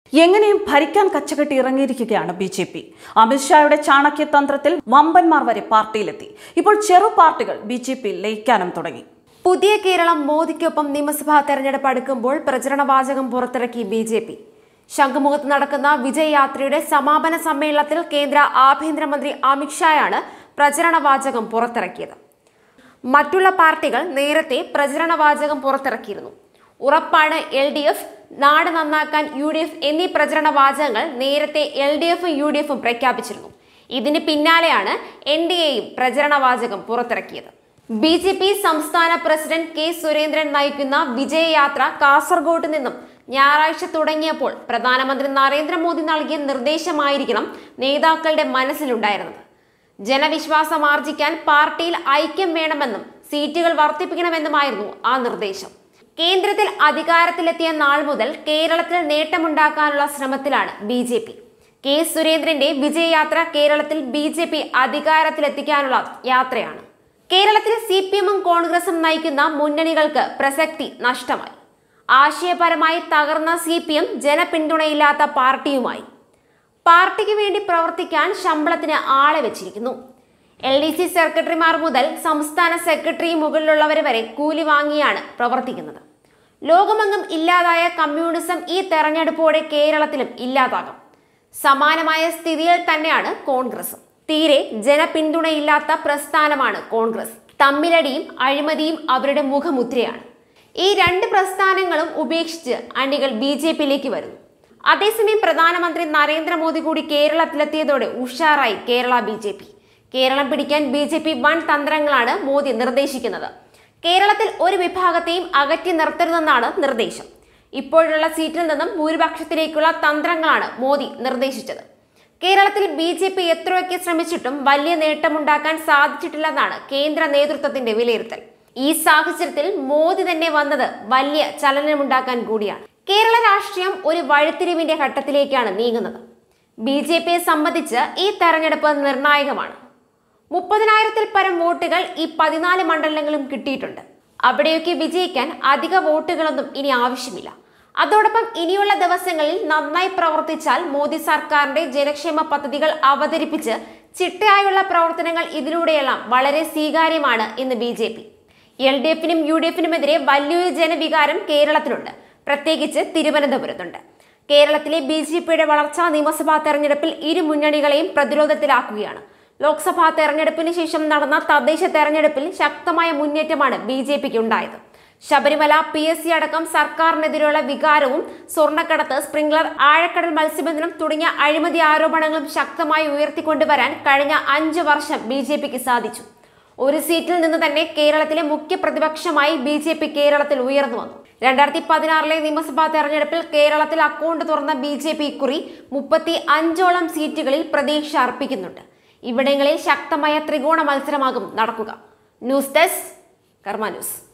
എങ്ങനെയും ഭരിക്കാൻ കച്ചകെട്ടി ഇറങ്ങിയിരിക്കുകയാണ് ബി ജെ പി അമിത്ഷായുടെ ചാണക്യതന്ത്രത്തിൽ വമ്പന്മാർ വരെ പാർട്ടിയിലെത്തി ഇപ്പോൾ ചെറു പാർട്ടികൾ ബി ജെ പി ലയിക്കാനും തുടങ്ങി പുതിയ കേരളം മോദിക്കൊപ്പം നിയമസഭാ തെരഞ്ഞെടുപ്പ് അടുക്കുമ്പോൾ പ്രചരണ വാചകം പുറത്തിറക്കി ബി ജെ പി ശംഖുമുഖത്ത് നടക്കുന്ന വിജയ് യാത്രയുടെ സമാപന സമ്മേളനത്തിൽ കേന്ദ്ര ആഭ്യന്തരമന്ത്രി അമിത്ഷായാണ് പ്രചരണ വാചകം പുറത്തിറക്കിയത് മറ്റുള്ള പാർട്ടികൾ നേരത്തെ പ്രചരണ വാചകം പുറത്തിറക്കിയിരുന്നു ഉറപ്പാണ് എൽ ഡി എഫ് നാട് നന്നാക്കാൻ യു ഡി എഫ് എന്നീ പ്രചരണ വാചകങ്ങൾ നേരത്തെ എൽ ഡി എഫും യു ഡി എഫും പ്രഖ്യാപിച്ചിരുന്നു ഇതിന് പിന്നാലെയാണ് എൻ ഡി എയും പ്രചരണ വാചകം പുറത്തിറക്കിയത് ബി ജെ പി സംസ്ഥാന പ്രസിഡന്റ് കെ സുരേന്ദ്രൻ നയിക്കുന്ന വിജയയാത്ര കാസർഗോഡ് നിന്നും ഞായറാഴ്ച തുടങ്ങിയപ്പോൾ പ്രധാനമന്ത്രി നരേന്ദ്രമോദി നൽകിയ നിർദ്ദേശമായിരിക്കണം നേതാക്കളുടെ മനസ്സിലുണ്ടായിരുന്നത് ജനവിശ്വാസം ആർജിക്കാൻ പാർട്ടിയിൽ ഐക്യം വേണമെന്നും സീറ്റുകൾ വർദ്ധിപ്പിക്കണമെന്നുമായിരുന്നു ആ നിർദ്ദേശം കേന്ദ്രത്തിൽ അധികാരത്തിലെത്തിയ നാൾ മുതൽ കേരളത്തിൽ നേട്ടമുണ്ടാക്കാനുള്ള ശ്രമത്തിലാണ് ബി ജെ പി കെ സുരേന്ദ്രന്റെ വിജയയാത്ര കേരളത്തിൽ ബി ജെ പി അധികാരത്തിലെത്തിക്കാനുള്ള യാത്രയാണ് കേരളത്തിൽ സി പി എമ്മും കോൺഗ്രസും നയിക്കുന്ന മുന്നണികൾക്ക് പ്രസക്തി നഷ്ടമായി ആശയപരമായി തകർന്ന സി പി എം ജനപിന്തുണയില്ലാത്ത പാർട്ടിയുമായി പാർട്ടിക്ക് വേണ്ടി പ്രവർത്തിക്കാൻ ശമ്പളത്തിന് ആളെ വെച്ചിരിക്കുന്നു എൽ ഡി സി സെക്രട്ടറിമാർ മുതൽ സംസ്ഥാന സെക്രട്ടറി മുകളിലുള്ളവർ വരെ കൂലി വാങ്ങിയാണ് പ്രവർത്തിക്കുന്നത് ലോകമെങ്ങും ഇല്ലാതായ കമ്മ്യൂണിസം ഈ തെരഞ്ഞെടുപ്പോടെ കേരളത്തിലും ഇല്ലാതാകും സമാനമായ സ്ഥിതിയിൽ തന്നെയാണ് കോൺഗ്രസും തീരെ ജനപിന്തുണയില്ലാത്ത പ്രസ്ഥാനമാണ് കോൺഗ്രസ് തമ്മിലടിയും അഴിമതിയും അവരുടെ മുഖമുദ്രയാണ് ഈ രണ്ട് പ്രസ്ഥാനങ്ങളും ഉപേക്ഷിച്ച് അണികൾ ബി ജെ പിയിലേക്ക് വരുന്നു അതേസമയം പ്രധാനമന്ത്രി നരേന്ദ്രമോദി കൂടി കേരളത്തിലെത്തിയതോടെ ഉഷാറായി Kerala B J P Keralam പിടിക്കാൻ ബി ജെ പി വൻ തന്ത്രങ്ങളാണ് മോദി നിർദ്ദേശിക്കുന്നത് കേരളത്തിൽ ഒരു വിഭാഗത്തെയും അകറ്റി നിർത്തരുതെന്നാണ് നിർദ്ദേശം ഇപ്പോഴുള്ള സീറ്റിൽ നിന്നും ഭൂരിപക്ഷത്തിലേക്കുള്ള തന്ത്രങ്ങളാണ് മോദി നിർദ്ദേശിച്ചത് കേരളത്തിൽ ബി ജെ പി എത്രയൊക്കെ ശ്രമിച്ചിട്ടും വലിയ നേട്ടമുണ്ടാക്കാൻ സാധിച്ചിട്ടില്ലെന്നാണ് കേന്ദ്ര നേതൃത്വത്തിന്റെ വിലയിരുത്തൽ ഈ സാഹചര്യത്തിൽ മോദി തന്നെ വന്നത് വലിയ ചലനമുണ്ടാക്കാൻ കൂടിയാണ് കേരള രാഷ്ട്രീയം ഒരു വഴിത്തിരിവിന്റെ ഘട്ടത്തിലേക്കാണ് നീങ്ങുന്നത് ബി ജെ പിയെ സംബന്ധിച്ച് ഈ തെരഞ്ഞെടുപ്പ് നിർണായകമാണ് മുപ്പതിനായിരത്തിൽ പരം വോട്ടുകൾ ഈ പതിനാല് മണ്ഡലങ്ങളും കിട്ടിയിട്ടുണ്ട് അവിടെയൊക്കെ വിജയിക്കാൻ അധിക വോട്ടുകളൊന്നും ഇനി ആവശ്യമില്ല അതോടൊപ്പം ഇനിയുള്ള ദിവസങ്ങളിൽ നന്നായി പ്രവർത്തിച്ചാൽ മോദി സർക്കാരിന്റെ ജനക്ഷേമ പദ്ധതികൾ അവതരിപ്പിച്ച് ചിട്ടയായുള്ള പ്രവർത്തനങ്ങൾ ഇതിലൂടെയെല്ലാം വളരെ സ്വീകാര്യമാണ് ഇന്ന് B J P L D എഫിനും യു ഡി എഫിനുമെതിരെ വലിയൊരു ജനവികാരം കേരളത്തിലുണ്ട് പ്രത്യേകിച്ച് തിരുവനന്തപുരത്തുണ്ട് കേരളത്തിലെ ബി ജെ പിയുടെ വളർച്ച നിയമസഭാ തെരഞ്ഞെടുപ്പിൽ ഇരു മുന്നണികളെയും പ്രതിരോധത്തിലാക്കുകയാണ് ലോക്സഭാ തെരഞ്ഞെടുപ്പിന് ശേഷം നടന്ന തദ്ദേശ തെരഞ്ഞെടുപ്പിൽ ശക്തമായ മുന്നേറ്റമാണ് ബി ജെ പിക്ക് ഉണ്ടായത് ശബരിമല പി എസ് സി അടക്കം സർക്കാരിനെതിരെയുള്ള വികാരവും സ്വർണ്ണക്കടത്ത് സ്പ്രിംഗ്ലർ ആഴക്കടൽ മത്സ്യബന്ധനം തുടങ്ങിയ അഴിമതി ആരോപണങ്ങളും ശക്തമായി ഉയർത്തിക്കൊണ്ടുവരാൻ കഴിഞ്ഞ അഞ്ച് വർഷം ബി ജെ പിക്ക് സാധിച്ചു ഒരു സീറ്റിൽ നിന്ന് തന്നെ കേരളത്തിലെ മുഖ്യ പ്രതിപക്ഷമായി ബി ജെ പി കേരളത്തിൽ ഉയർന്നു വന്നു രണ്ടായിരത്തി പതിനാറിലെ നിയമസഭാ തെരഞ്ഞെടുപ്പിൽ കേരളത്തിൽ അക്കൗണ്ട് തുറന്ന ബി ജെ പി കുറി മുപ്പത്തി അഞ്ചോളം സീറ്റുകളിൽ പ്രതീക്ഷ അർപ്പിക്കുന്നുണ്ട് ഇവിടങ്ങളിൽ ശക്തമായ ത്രികോണ മത്സരമാകും നടക്കുക ന്യൂസ് ഡെസ്ക് കർമ്മ ന്യൂസ്